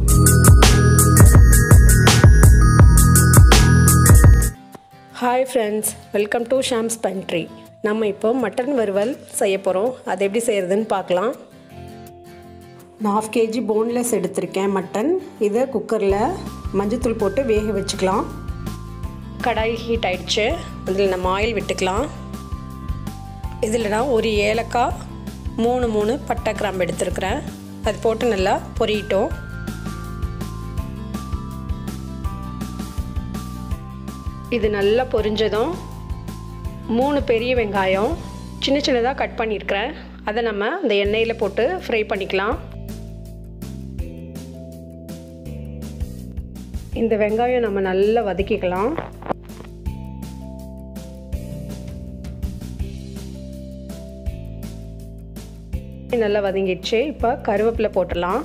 hi friends welcome to Shams pantry நம்ம இப்போ mutton வறுவல் செய்ய போகிறோம் அது எப்படி செய்கிறதுன்னு பார்க்கலாம் நான் ஆஃப் கேஜி போன்லெஸ் எடுத்திருக்கேன் மட்டன் இதை குக்கரில் மஞ்சத்தூள் போட்டு வேக வச்சுக்கலாம் கடாய் ஹீட் ஆயிடுச்சு அதில் நம்ம ஆயில் விட்டுக்கலாம் இதில் நான் ஒரு ஏலக்காய் மூணு மூணு பட்டை கிராம்பு எடுத்துருக்கிறேன் அது போட்டு நல்லா பொரியட்டும் இது நல்லா பொரிஞ்சதும் மூணு பெரிய வெங்காயம் சின்ன சின்னதாக கட் பண்ணியிருக்கிறேன் அதை நம்ம இந்த எண்ணெயில் போட்டு ஃப்ரை பண்ணிக்கலாம் இந்த வெங்காயம் நம்ம நல்லா வதக்கிக்கலாம் நல்லா வதங்கிடுச்சு இப்போ கருவேப்பிலை போட்டுடலாம்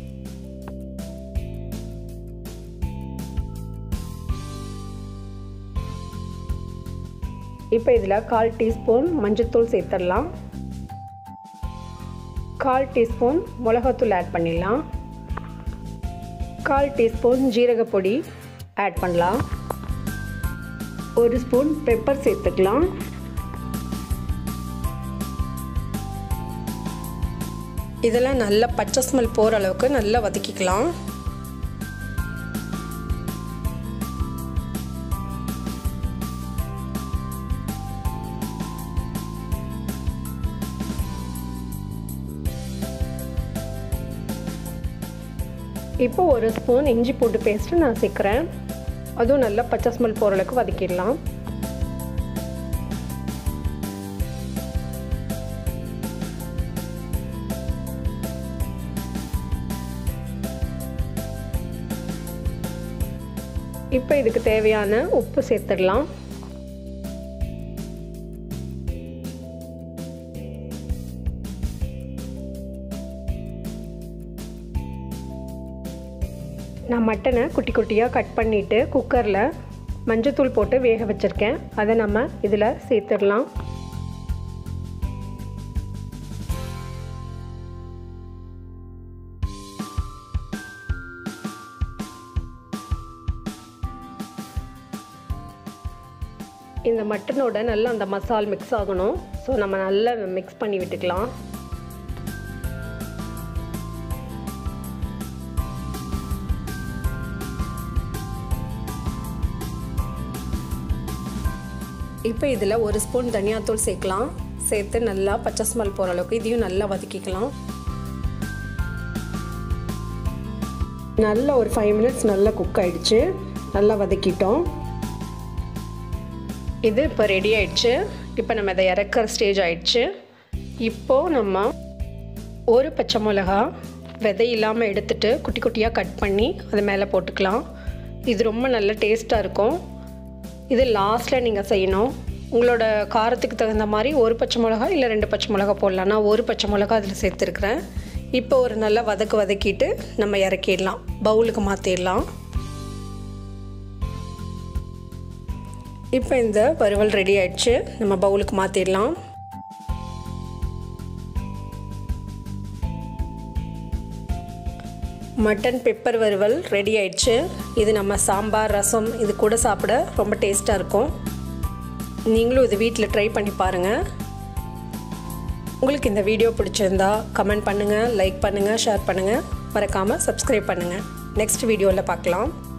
இப்போ இதில் கால் டீஸ்பூன் மஞ்சத்தூள் சேர்த்துடலாம் கால் டீஸ்பூன் மிளகாத்தூள் ஆட் பண்ணிடலாம் கால் டீஸ்பூன் ஜீரகப்பொடி ஆட் பண்ணலாம் ஒரு ஸ்பூன் பெப்பர் சேர்த்துக்கலாம் இதெல்லாம் நல்லா பச்சை ஸ்மெல் போகிற அளவுக்கு நல்லா வதக்கிக்கலாம் இப்போ ஒரு ஸ்பூன் இஞ்சி பூண்டு பேஸ்ட்டு நான் சேர்க்குறேன் அதுவும் நல்லா பச்சை ஸ்மெல் போகிற அளவுக்கு வதக்கிடலாம் இப்போ இதுக்கு தேவையான உப்பு சேர்த்துடலாம் நான் மட்டனை குட்டி குட்டியாக கட் பண்ணிவிட்டு குக்கரில் மஞ்சத்தூள் போட்டு வேக வச்சுருக்கேன் அதை நம்ம இதில் சேர்த்துடலாம் இந்த மட்டனோட நல்லா அந்த மசால் மிக்ஸ் ஆகணும் ஸோ நம்ம நல்லா மிக்ஸ் பண்ணி விட்டுக்கலாம் இப்போ இதில் ஒரு ஸ்பூன் தனியாத்தூள் சேர்க்கலாம் சேர்த்து நல்லா பச்சை ஸ்மெல் போகிற அளவுக்கு இதையும் நல்லா வதக்கிக்கலாம் நல்லா ஒரு ஃபைவ் மினிட்ஸ் நல்லா குக் ஆகிடுச்சு நல்லா வதக்கிட்டோம் இது இப்போ ரெடி ஆயிடுச்சு இப்போ நம்ம இதை இறக்குற ஸ்டேஜ் ஆயிடுச்சு இப்போது நம்ம ஒரு பச்சை மிளகா விதை இல்லாமல் எடுத்துட்டு குட்டி குட்டியாக கட் பண்ணி அது மேலே போட்டுக்கலாம் இது ரொம்ப நல்ல டேஸ்ட்டாக இருக்கும் இது லாஸ்ட்டில் நீங்கள் செய்யணும் உங்களோட காரத்துக்கு தகுந்த மாதிரி ஒரு பச்சை மிளகா இல்லை ரெண்டு பச்சை மிளகா போடலாம் நான் ஒரு பச்சை மிளகா அதில் சேர்த்துருக்குறேன் இப்போ ஒரு நல்லா வதக்கு வதக்கிட்டு நம்ம இறக்கிடலாம் பவுலுக்கு மாற்றிடலாம் இப்போ இந்த வறுவல் ரெடி ஆயிடுச்சு நம்ம பவுலுக்கு மாற்றிடலாம் மட்டன் பெப்பர் வறுவல் ரெடி ஆயிடுச்சு இது நம்ம சாம்பார் ரசம் இது கூட சாப்பிட ரொம்ப டேஸ்ட்டாக இருக்கும் நீங்களும் இது வீட்டில் ட்ரை பண்ணி பாருங்கள் உங்களுக்கு இந்த வீடியோ பிடிச்சிருந்தா கமெண்ட் பண்ணுங்கள் லைக் பண்ணுங்கள் ஷேர் பண்ணுங்கள் மறக்காமல் சப்ஸ்கிரைப் பண்ணுங்கள் நெக்ஸ்ட் வீடியோவில் பார்க்கலாம்